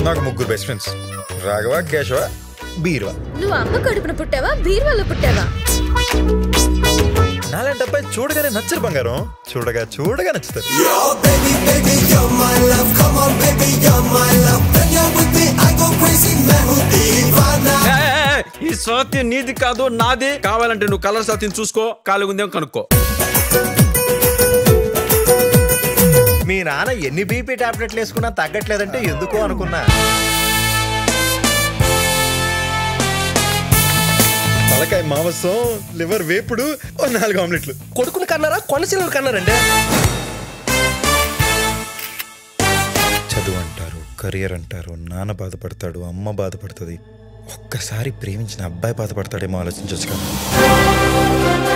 నాకు ముగ్గురు best friends Raghava Keshava Birwa నువ్వు అమ్మ కడుపున పుట్టావా బీరువాలో పుట్టావా నాలాంటి అబ్బాయి చూడగానే నచ్చరు బంగారం చూడగా చూడగా నచ్చుతారు ఏయ్, ఏయ్, ఏయ్, ఈ స్వాతి నీది కాదు నాది కావాలంటే నువ్వు కలర్ స్వాతిని చూసుకో కాలుగుందేం కనుక్కో మీ నాన్న ఎన్ని బీపీ టాబ్లెట్లు వేసుకున్నా తగ్గట్లేదంటే ఎందుకు అనుకున్నా తలకాయ మాంసం లివర్ వేపుడు ఓ నాలుగు ఆమ్లెట్లు కొడుకుని కన్నారా కొనసీలు కన్నారండి చదువు అంటారు కెరియర్ అంటారు నాన్న బాధపడతాడు అమ్మ బాధపడుతుంది ఒక్కసారి ప్రేమించిన అబ్బాయి బాధపడతాడేమో ఆలోచించవచ్చు కదా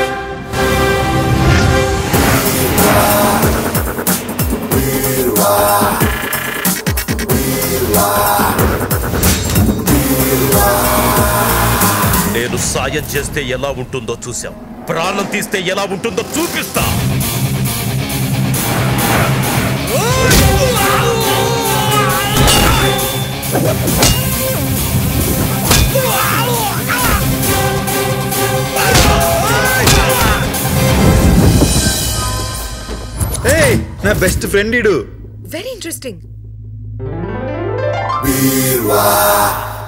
నేను సాయం చేస్తే ఎలా ఉంటుందో చూసాం ప్రాణం తీస్తే ఎలా ఉంటుందో చూపిస్తా ఏయ్ నా బెస్ట్ ఫ్రెండ్ ఇడు వెరీ ఇంట్రెస్టింగ్ Birwa.